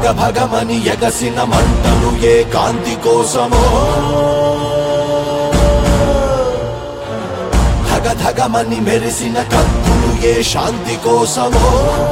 భగ భగమని ఎగసిన మంటలు ఏ కాంతి కోసమో ధగ ధగమని మెరిసిన కత్తులు ఏ శాంతి కోసమో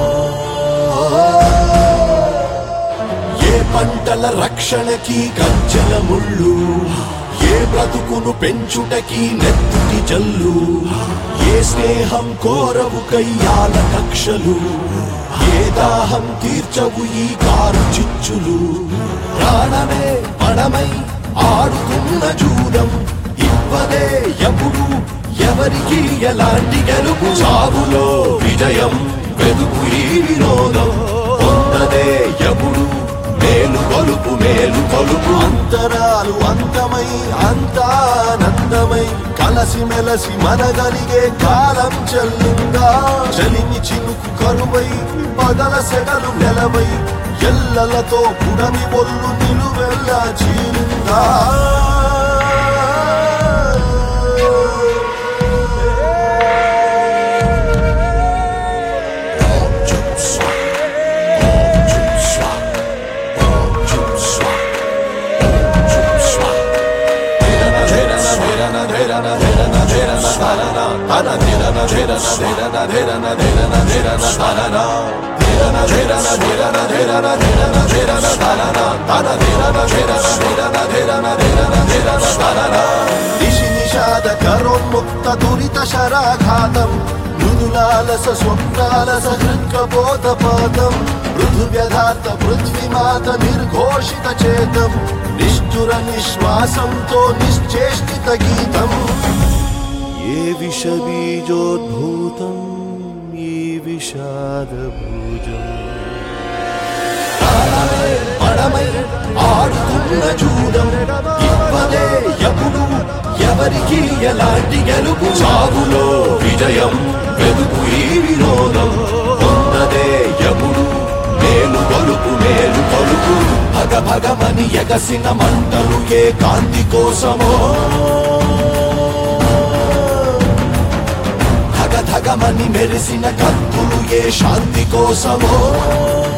ఏ పంటల రక్షణకి గజ్జల ముళ్ళు ఏ బ్రతుకును పెంచుటకి నెత్తుటి జల్లు ఏ స్నేహం కోరవు కయ్యాల కక్షలు ఏ దాహం తీర్చవు ఈ కారు చిచ్చులు ప్రాణమే పణమై ఆడుతున్న జూదం ఇవ్వదే ఎప్పుడు ఎవరికి ఎలాంటి గెలుపు చావులో విజయం వెదుకు ఈ వినోదం పొందదే ఎప్పుడు మేలు కొలుపు మేలు కొలుపు అంతరాలు అంతమై అంతానందమై కలసి మెలసి మనగలిగే కాలం చెల్లిందా చలిని చినుకు కరువై పగల సెగలు నెలవై ఎల్లలతో పుడమి ఒళ్ళు నిలువెల్లా చీలిందా నిశి నిషాద కరోన్ముక్త దురిత శరాఘాతం మృదులాలస స్వప్నాలస హృత్కబోధపాతం పృథువ్యధార్త పృథ్వీమాత నిర్ఘోషిత చేతం నిష్ఠుర నిశ్వాసంతో నిశ్చేష్టిత గీతం ఏ విష బీజోద్భూతం ఈ విషాద భూజం పడమై ఆడుతున్న జూదం ఇవ్వదే ఎప్పుడు ఎవరికి ఎలాంటి గెలుపు చావులో విజయం వెదుకు ఈ వినోదం పొందదే ఎప్పుడు మేలు కొలుపు మేలు కొలుపు భగ భగమని ఎగసిన మంటలు ఏ కాంతి కోసమో ధగ ధగమని మెరిసిన కత్తులు ఏ శాంతి కోసమో